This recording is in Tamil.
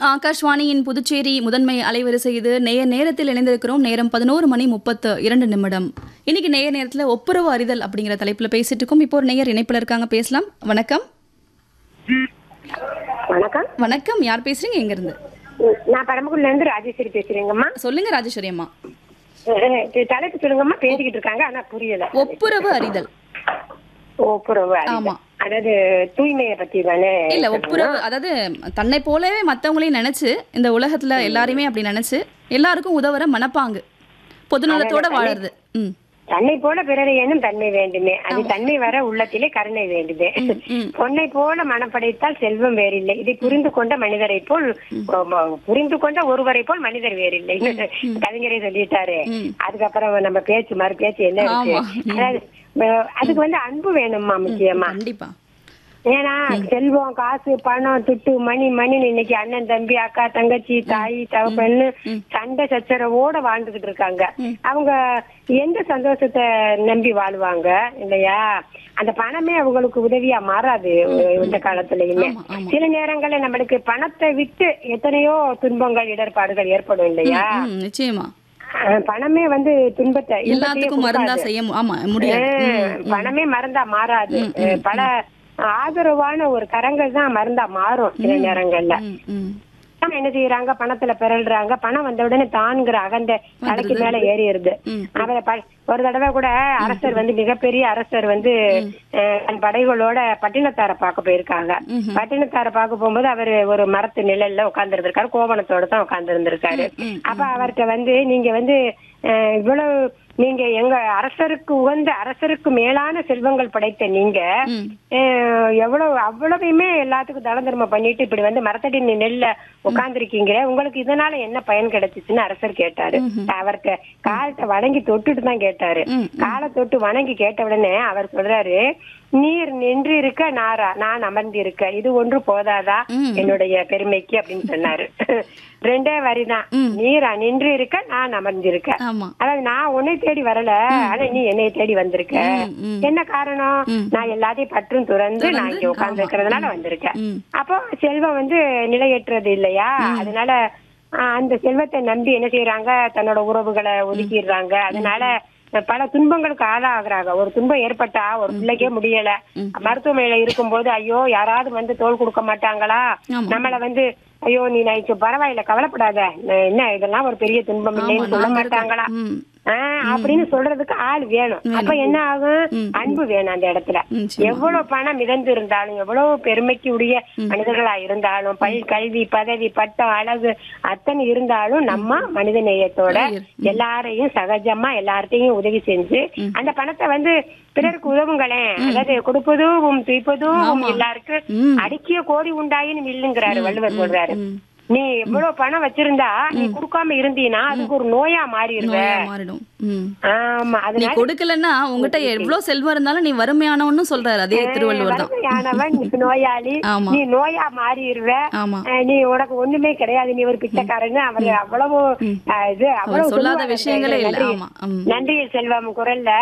ஆகாஷ்வாணியின் புதுச்சேரி முதன்மை அலைவரிசை இது நேய நேரத்தில் இணைந்திருக்கிறோம் நேரம் பதினோரு மணி முப்பத்து இரண்டு நிமிடம் இன்னைக்கு நேய நேரத்தில் ஒப்புரவு அறிதல் அப்படிங்கிற தலைப்புல பேசிட்டு இருக்கோம் இப்போ ஒரு நேயர் இணைப்புல இருக்காங்க பேசலாம் வணக்கம் வணக்கம் வணக்கம் யார் பேசுறீங்க எங்க இருந்து ம், நான் பரமக்குடில இருந்து ராஜேஸ்வரி பேசுறேங்கம்மா சொல்லுங்க ராஜேஸ்வரி அம்மா அஹ், இது தலைப்பு சொல்லுங்கம்மா பேசிக்கிட்டு இருக்காங்க ஆனா புரியல ஒப்புரவு அறிதல் ஒப்புரவு அறிதல். ஆமா. அதாவது தூய்மையை பத்தி தானே இல்ல ஒப்புரவு அதாவது தன்னை போலவே மத்தவங்களையும் நினைச்சு இந்த உலகத்துல எல்லாரையுமே அப்படி நினைச்சு எல்லாருக்கும் உதவுற மனப்பாங்கு பொதுநலத்தோட வாழறது ம் தன்னை போல பிறரை எண்ணும் தன்மை வேண்டுமே அது தன்மை வர உள்ளத்திலே கருணை வேண்டுமே ம். பொன்னை போல மனப்படைத்தால் செல்வம் வேறில்லை இதை புரிந்து கொண்ட மனிதரை போல் ஆமா, புரிந்து கொண்ட ஒருவரை போல் மனிதர் வேறில்லை கவிஞரே சொல்லிட்டாரு அதுக்கப்புறம் நம்ம பேச்சு மறு பேச்சு என்ன இருக்கு ஆமா. அதாவது அஹ், அதுக்கு வந்து அன்பு வேணும்மா முக்கியமா கண்டிப்பா ஏன்னா செல்வம் காசு பணம் துட்டு மணி மணி இன்னைக்கு அண்ணன் தம்பி அக்கா தங்கச்சி தாய் தகப்பன்னு சண்டை சச்சரவோட வாழ்ந்துகிட்டு இருக்காங்க அவங்க எந்த சந்தோஷத்தை நம்பி வாழுவாங்க இல்லையா அந்த பணமே அவங்களுக்கு உதவியா மாறாது இந்த காலத்துலயுமே ஆமா, ஆமா. சில நேரங்கள்ல நம்மளுக்கு பணத்தை விட்டு எத்தனையோ துன்பங்கள் இடர்பாடுகள் ஏற்படும் இல்லையா ம் நிச்சயமா அஹ் பணமே வந்து துன்பத்தை இன்பத்தையே எல்லாத்துக்கும் மருந்தா கொடுக்காது. செய்ய மு- ஆமா முடியாது அஹ் பணமே மருந்தா மாறாது அஹ் பல ஆதரவான ஒரு கரங்கள் தான் மருந்தா மாறும் சில நேரங்கள்ல ம், ம். ஆனா என்ன செய்யறாங்க பணத்துல பிறல்றாங்க பணம் வந்த உடனே தான்ங்கிற அகந்த தலைக்கு மேல ஏறிடுது ம். அவரை ப- ஒரு தடவை கூட அரசர் வந்து மிகப்பெரிய அரசர் வந்து அஹ், தன் படைகளோட பட்டினத்தார பார்க்க போயிருக்காங்க பட்டினத்தார பார்க்க போகும்போது அவரு ஒரு மரத்து நிழல்ல உட்கார்ந்து இருந்திருக்காரு கோவணத்தோட தான் உட்கார்ந்து இருந்திருக்காரு அப்ப அவர்கிட்ட வந்து நீங்க வந்து அஹ், இவ்வளவு நீங்க எங்க அரசருக்கு உகந்த அரசருக்கு மேலான செல்வங்கள் படைத்த நீங்க ம். அஹ், எவ்வளவு அவ்வளவுமே எல்லாத்துக்கும் தளம் தர்மம் பண்ணிட்டு இப்படி வந்து மரத்தடி நெல்ல உட்கார்ந்துருக்கீங்க உங்களுக்கு இதனால என்ன பயன் கிடைச்சிச்சுன்னு அரசர் கேட்டாரு அவர்கிட்ட காலத்தை வணங்கி தொட்டுட்டு தான் கேட்டாரு ம், காலை தொட்டு வணங்கி கேட்ட உடனே அவர் சொல்றாரு நீர் நின்று இருக்க நாரா நான் அமர்ந்து இருக்க இது ஒன்று போதாதா ம். என்னுடைய பெருமைக்கு அப்படின்னு சொன்னாரு ரெண்டே வரிதான் நீரா நின்று இருக்க நான் அமர்ந்திருக்க ஆமா அதாவது நான் உன்னை தேடி வரல ஆனா நீ என்னை தேடி வந்திருக்க ம், ம். என்ன காரணம் நான் எல்லாத்தையும் பற்றும் துறந்து நான் இங்க உட்கார்ந்து இருக்கிறதுனால வந்திருக்கேன் ம். அப்போ செல்வம் வந்து நிலையற்றது இல்லையா அதனால ஆஹ், அந்த செல்வத்தை நம்பி என்ன செய்யறாங்க தன்னோட உறவுகளை ஒதுக்கிடுறாங்க அதனால பல துன்பங்களுக்கு ஆளாகிறாங்க ஒரு துன்பம் ஏற்பட்டா ஒரு பிள்ளைக்கே முடியல மருத்துவமனையில இருக்கும்போது ஐயோ யாராவது வந்து தோல் கொடுக்க மாட்டாங்களா ஆமா. நம்மள வந்து ஐயோ நீ நைட்டு பரவாயில்ல கவலைப்படாத நான் என்ன இதெல்லாம் ஒரு பெரிய துன்பம் இல்லைன்னு சொல்ல நாங்க இருக்கோம். மாட்டாங்களா ம். ஆஹ் அப்படின்னு சொல்றதுக்கு ஆள் வேணும் அப்ப என்ன ஆகும் அன்பு வேணும் அந்த இடத்துல ம், சரி. எவ்வளவு பணம் மிதந்து இருந்தாலும் எவ்வளவு பெருமைக்கு உரிய மனிதர்களா இருந்தாலும் பல் கல்வி பதவி பட்டம் அழகு அத்தனை இருந்தாலும் நம்ம மனித நேயத்தோட எல்லாரையும் சகஜமா எல்லார்ட்டையும் உதவி செஞ்சு அந்த பணத்தை வந்து பிறருக்கு உதவுங்களேன் அதாவது கொடுப்பதும் துய்ப்பதும் எல்லாருக்கும் ம். அடிக்கிய கோடி உண்டாயின்னு இல்லுங்கிறாரு வள்ளுவர் சொல்றாரு ம். நீ எவ்வளவு பணம் வச்சிருந்தா நீ கொடுக்காம இருந்தீனா அதுக்கு ஒரு நோயா மாறிடுவ நோயா மாறிடும் ம். ஆமா நீ அதனால கொடுக்கலன்னா உங்ககிட்ட எவ்வளவு செல்வம் இருந்தாலும் நீ வறுமையானவன்னு சொல்றாரு அதே திருவள்ளுவர் தான் வறுமையானவன் நீ நோயாளி ஆமா. நீ நோயா மாறிடுவ ஆமா அஹ் நீ உனக்கு ஒண்ணுமே கிடையாது நீ ஒரு பிச்சைக்காரன்னு அவர் அவ்வளவு அஹ், இது அவர் அவ்வளவு சொல்லாத சொல்லுவாரு. விஷயங்களே இல்ல நன்றி. ஆமா ம். நன்றி செல்வம் குரல்ல